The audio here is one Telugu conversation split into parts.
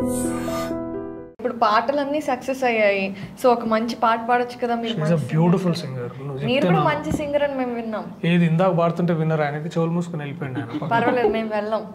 ఇప్పుడు పాటలన్నీ సక్సెస్ అయ్యాయి సో ఒక మంచి పాట పాడొచ్చు కదా మీరు ఈజ్ అ బ్యూటిఫుల్ సింగర్ మీరు కూడా మంచి సింగర్ అని మేము విన్నాం ఏది ఇందాక పాడుతుంటే విన్నర్ ఆయనకి చెవులు మూసుకుని వెళ్ళిపోయింది ఆయన పర్వాలేదు మేము వెళ్ళాం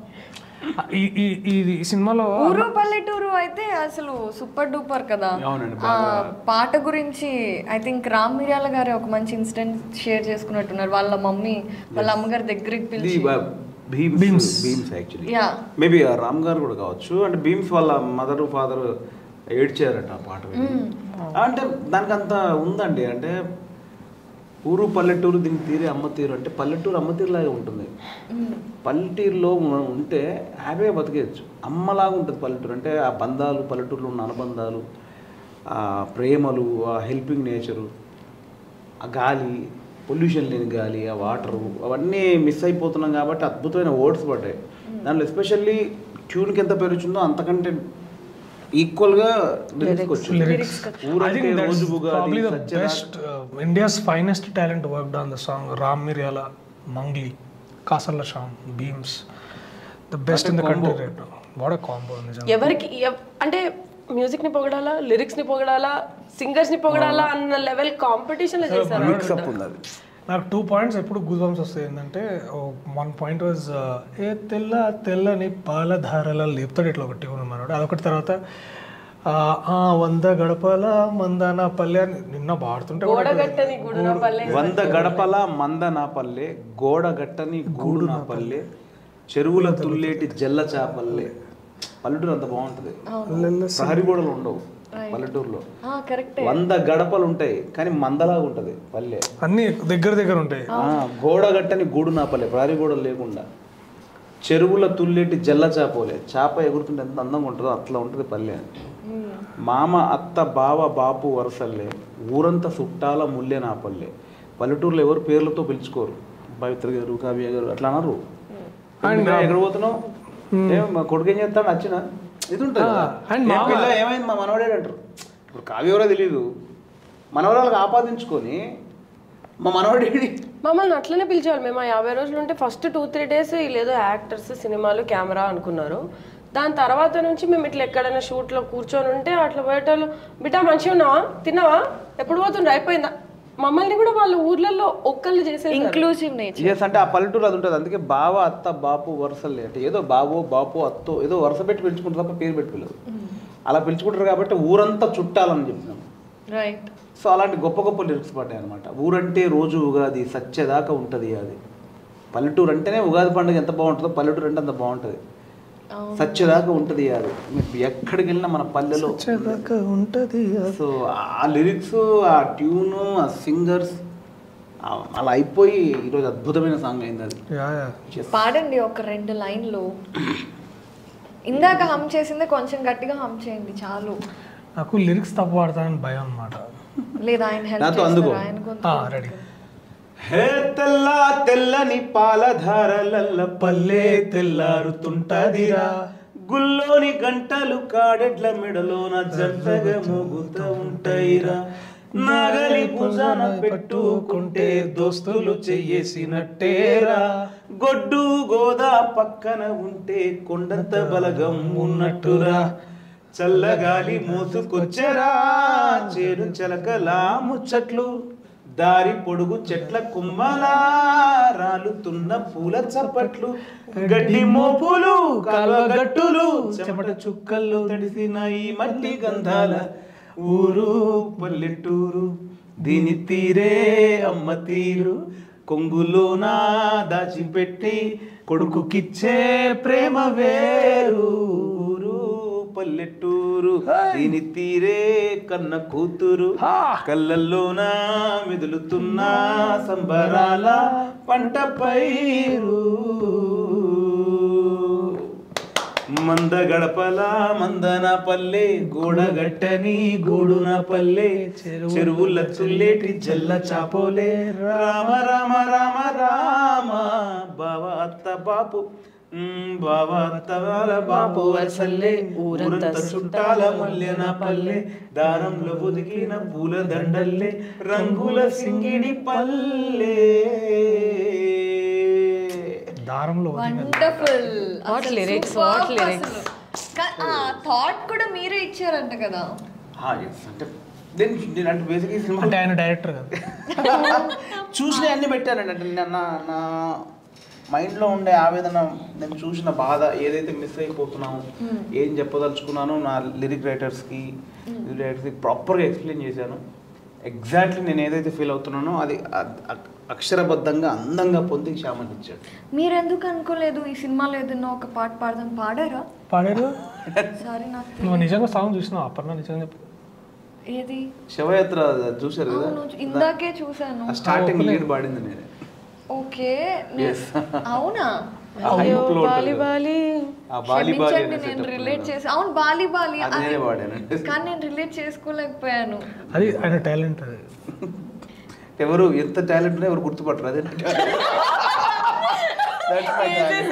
ఈ ఈ ఈ- ఈ సినిమాలో ఊరు పల్లెటూరు అయితే అసలు సూపర్ డూపర్ కదా అవునండి, ఆ పాట గురించి ఐ థింక్ రామ్ మిర్యాల గారు ఒక మంచి ఇన్సిడెంట్ షేర్ చేసుకున్నట్టున్నారు వాళ్ళ మమ్మీ వాళ్ళ అమ్మగారి దగ్గరికి ఇది పిలిచి Bheems Bheems actually yeah maybe Ram garu కూడా కావచ్చు అంటే భీమ్స్ వాళ్ళ మదర్ ఫాదర్ ఏడ్చారట ఆ పాట విని. అంటే దానికి అంత ఉందండి అంటే ఊరు పల్లెటూరు దీనికి తీరే అమ్మ తీరు అంటే పల్లెటూరు అమ్మ తీరులాగే ఉంటుంది పల్లెటూరులో మనం ఉంటే హ్యాపీగా బతికేయచ్చు అమ్మలాగా ఉంటుంది పల్లెటూరు అంటే ఆ బంధాలు పల్లెటూరులో ఉన్న అనుబంధాలు ఆ ప్రేమలు ఆ హెల్పింగ్ నేచరు ఆ గాలి పొల్యూషన్ లేని గాలి ఆ వాటరు అవన్నీ మిస్ అయిపోతున్నాం కాబట్టి అద్భుతమైన వర్డ్స్ పడ్డాయి దాంట్లో ఎస్పెషల్లీ ట్యూన్కి ఎంత పెరుగుతుందో అంతకంటే ఈక్వల్గా లిరిక్స్ వచ్చింది లిరిక్స్ ఐ ఊరంటే థింక్ రోజు that's Ugadi, probably the Satyanarayana. Best India's finest talent worked on the song Ram Miryala Mangli Kasarla Shyam Bheems the best in the country right what a combo నిజంగా ఎవరికి ఎవ్- అంటే మ్యూజిక్ ని పొగడాలా లిరిక్స్ ని పొగడాలా సింగర్స్ ని పొగడాలా అన్న లెవెల్ కాంపిటీషన్ లో చేశారు మిక్స్ అప్ ఉంది అది నాకు టూ పాయింట్స్ ఎప్పుడు గూజ్ బంప్స్ వస్తాయి ఏంటంటే వన్ పాయింట్ వాజ్ ఏ తెల్ల తెల్లని పాలధారల లేపుతాడు ఇట్లా ఒకటి ట్యూన్ మనోడు అదొకటి తర్వాత ఆ, ఆ వంద గడపల మందాన పల్లె అని నిన్న పాడుతుంటే కూడా గోడగట్టని గుడున పల్లె వంద గడపల మంద నా పల్లె గోడ గట్టని గూడు నా పల్లె చెరువుల తుల్లేటి జల్ల చాపల్లె పల్లెటూరు అంత బాగుంటది ప్రహరీ గోడలు ఉండవు పల్లెటూరులో కరెక్ట్ వంద గడపలు ఉంటాయి కానీ మందలాగా ఉంటది పల్లె అన్ని దగ్గర దగ్గర ఉంటాయి ఆ, గోడ గట్టని గూడు నా పల్లె ప్రహరీ గోడలు లేకుండా చెరువుల తుల్లేటి జల్ల చాపోలే చాప ఎగురుతుంటే ఎంత అందంగా ఉంటుందో అట్లా ఉంటుంది పల్లె మామ అత్త బావ బాపు వరసల్లే ఊరంతా చుట్టాల ముల్లె నా పల్లె పల్లెటూరులో ఎవరు పేర్లతో పిలుచుకోరు పవిత్ర గారు కావ్య గారు అట్లా అన్నారు ఇంకా ఎక్కడ పోతున్నావు ఏం మా కొడుకు ఏం చేస్తాడు నచ్చిన ఇది ఉంటుంది కదా. and ఏ పిల్ల ఏమైంది మా మనవడే అంటారు ఇప్పుడు కావ్య ఎవరో తెలియదు మనవరాలకు ఆపాదించుకొని మా మనవడేది మమ్మల్ని అట్లనే పిలిచేవాళ్ళు మేము ఆ యాభై రోజులు ఉంటే ఫస్ట్ టూ త్రీ డేస్ లేదో యాక్టర్స్ సినిమాలు కెమెరా అనుకున్నారు దాని తర్వాత నుంచి మేము ఇట్లా ఎక్కడైనా షూట్లో కూర్చొని ఉంటే అట్లా పోయేటోళ్ళు బిడ్డ మంచిగా ఉన్నావా తిన్నావా ఎప్పుడు పోతుండ్రు అయిపోయిందా మమ్మల్ని కూడా వాళ్ళ ఊర్లలో ఒక్కళ్ళు చేసే ఇంక్లూజివ్ నేచర్ ఎస్ అంటే ఆ పల్లెటూరు అది ఉంటుంది అందుకే బావ అత్త బాపు వరుసలే అంటే ఏదో బావో బాపు అత్తో ఏదో వరుస పెట్టి పిలుచుకుంటారు తప్ప పేరు పెట్టి పిల్లలు అలా పిలుచుకుంటారు కాబట్టి ఊరంతా చుట్టాలని చెప్పినాం రైట్ సో అలాంటి గొప్ప గొప్ప లిరిక్స్ పడ్డాయి అనమాట ఊరంటే రోజు ఉగాది సత్యదాకా ఉంటుంది అది పల్లెటూరు అంటేనే ఉగాది పండుగ ఎంత బాగుంటుందో పల్లెటూరు అంటే అంత బాగుంటుంది సత్యదాకా ఉంటుంది అది మీరు ఎక్కడికి వెళ్ళినా మన పల్లెలో ఉంటది సో ఆ లిరిక్స్ ఆ ట్యూను ఆ సింగర్స్ అలా అయిపోయి ఈరోజు అద్భుతమైన సాంగ్ అయింది అది యా యా పాడండి ఒక రెండు లైన్లు ఇందాక హమ్ చేసిందే కొంచెం గట్టిగా హమ్ చేయండి చాలు నాకు లిరిక్స్ తప్పు పాడతానని భయం అనమాట లేదా ఆయన హెల్ప్ నాతో అందుకో. చేస్తారు ఆయన గొంతు రెడీ హే తెల్ల తెల్లని పాలధారలల్ల పల్లె తెల్లారుతుంటదిరా గుల్లోని గంటలు కాడెడ్ల మెడలోన జంటగా మోగుతూ ఉంటాయిరా నాగలి భుజాన పెట్టుకుంటే దోస్తులు చెయ్యేసినట్టేరా గొడ్డు గోదా పక్కన ఉంటే కొండంత బలగం ఉన్నట్టురా చల్లగాలి మోసుకొచ్చరా చేరు చలకలా ముచ్చట్లు దారి పొడుగు చెట్ల కుమ్మలా రాలుతున్న పూల చప్పట్లు గడ్డి మోపులు కాల్వగట్టులు చెమట చుక్కల్లో తడిసిన ఈ మట్టి గంధాల ఊరు పల్లెటూరు దీని తీరే అమ్మ తీరు కొంగులోనా దాచిపెట్టి కొడుకుకిచ్చే ప్రేమ వేరు ఊరు పల్లెటూరు దీని తీరే కన్న కూతురు కళ్ళల్లోన మెదులుతున్న సంబరాల పంట పైరు మంద గడపల మందన పల్లె గోడగట్టని గూడున పల్లె చెరువుల తుల్లేటి జల్ల చాపోలే రామ రామ రామ రామ బావ అత్త బాపు మ్, బావ అత్త వాళ్ళ బాపు వరసల్లే ఊరంతా చుట్టాల మల్లెన పల్లె దారంలో ఒదిగిన పూల దండల్లే రంగుల సింగిడి పల్లె దారంలో wonderful What lyrics, what lyrics. Thought కూడా మీరే ఇచ్చారంట కదా ఎస్ అంటే నేను నేను అంటే బేసిక్ ఈ సినిమా అంటే ఆయన డైరెక్టర్ కదా చూసిన అన్ని పెట్టానండి అంటే నేను నా నా మైండ్లో ఉండే ఆవేదన నేను చూసిన బాధ ఏదైతే మిస్ అయిపోతున్నాము ఏం చెప్పదలుచుకున్నానో నా లిరిక్ రైటర్స్కి రైటర్స్కి ప్రాపర్గా ఎక్స్ప్లెయిన్ చేశాను ఎగ్జాక్ట్లీ నేను ఏదైతే ఫీల్ అవుతున్నానో అది అ- అ- అక్షరబద్ధంగా అందంగా పొంది శ్యామని ఇచ్చాడు మీరెందుకు అనుకోలేదు ఈ సినిమాలో ఏదైనా ఒక పాట పాడదాం పాడారా పాడారు సారీ నాకు నువ్వు నిజంగా సాంగ్ చూసినావు అప్పర్ణ నిజంగా చెప్పు ఏది శవయాత్ర చూశారు కదా అవును ఇందాకే చూసాను ఆ స్టార్టింగ్ లీడ్ పాడింది నేనే ఓకే నే- Yes. అవునా అయ్యో Hype లో బాలి ఉంటుంది. బాలి ఆ బాలి బాలి క్షమించండి అనే నేను setup రిలేట్ లో. చేసి అవును బాలి బాలి అది నేనే పాడాను కానీ నేను రిలేట్ చేసుకోలేకపోయాను అది ఆయన టాలెంట్ అది ఎవరు ఎంత టాలెంట్ ఉన్నా ఎవరు గుర్తుపట్టరు అదే నా talent. That's my talent.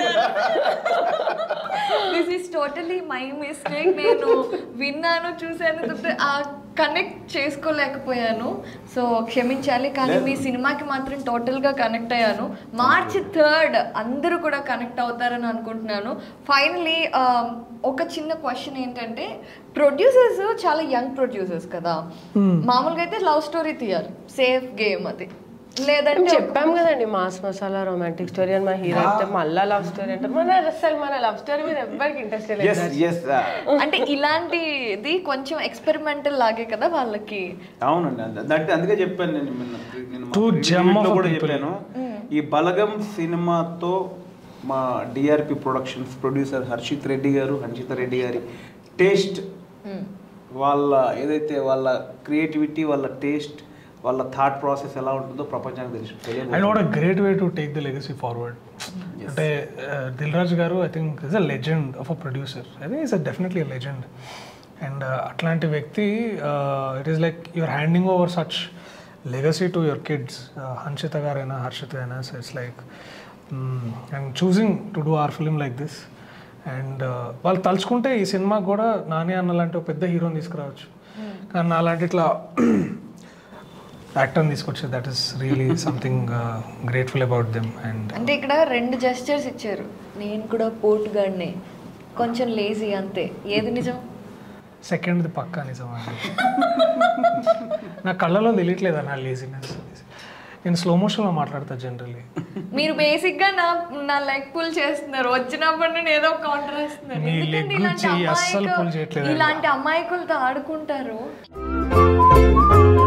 This is totally my mistake నేను విన్నాను చూశాను తప్పితే ఆ కనెక్ట్ చేసుకోలేకపోయాను సో క్షమించాలి కానీ మీ సినిమాకి మాత్రం టోటల్గా కనెక్ట్ అయ్యాను మార్చ్ థర్డ్ అందరూ కూడా కనెక్ట్ అవుతారని అనుకుంటున్నాను ఫైనలీ ఒక చిన్న క్వశ్చన్ ఏంటంటే ప్రొడ్యూసర్స్ చాలా యంగ్ ప్రొడ్యూసర్స్ కదా మామూలుగా అయితే లవ్ స్టోరీ తీయాలి సేఫ్ గేమ్ అది మేము లేదంటే చెప్పాం కదండి మాస్ మసాలా రొమాంటిక్ స్టోరీ అని మా హీరో అయితే మళ్ళా లవ్ స్టోరీ అంటారు మన అసలు మన లవ్ స్టోరీ మీద ఎవ్వరికి ఇంట్రెస్ట్ Yes, లేదు yes, ah. అంటే ఇలాంటిది కొంచెం ఎక్స్పెరిమెంటల్ లాగే కదా వాళ్ళకి అవునండి అంద- అంటే అందుకే చెప్పాను నేను నిన్న నేను మా Two review gem లో of a కూడా people. చెప్పాను ఈ బలగం సినిమాతో మా DRP productions producer Harshith Reddy garu Harshitha Reddy గారి టేస్ట్ వాళ్ళ ఏదైతే వాళ్ళ క్రియేటివిటీ వాళ్ళ టేస్ట్ వాళ్ళ థాట్ ప్రాసెస్ ఎలా ఉంటుందో ప్రపంచానికి తెలిసి అండ్ తెలియదు what a great way to take the legacy forward అంటే Dil Raju garu I think is a legend of a producer I think is a definitely a legend and అట్లాంటి వ్యక్తి it is like your handing over such legacy to your kids Hanshitha గారైనా హర్షిత అయినా so it's like and choosing to do our film like this and వాళ్ళు తలుచుకుంటే ఈ సినిమా కూడా నాని అన్న లాంటి ఒక పెద్ద హీరోని తీసుకురావచ్చు కానీ అలాంటి ఇట్లా యాక్టర్ని తీసుకొచ్చి that is really something grateful about them and అంటే ఇక్కడ రెండు జెస్చర్స్ ఇచ్చారు నేను కూడా పోటుగాడినే కొంచెం లేజీ అంతే ఏది నిజం సెకండ్ది పక్కా నిజం అండి నా కళ్ళలో తెలియట్లేదా నా లేజినెస్ నేను స్లో మోషన్లో మాట్లాడతా జనరల్లీ మీరు బేసిక్ గా నా నా లెగ్ పుల్ చేస్తున్నారు వచ్చినప్పుడు నేను ఏదో కౌంటర్ వేస్తున్నారు మీ ఎందుకంటే leg ఇలాంటి చెయ్యి అస్సలు అమాయకు- pull చేయట్లేదండి. ఇలాంటి అమాయకులతో ఆడుకుంటారు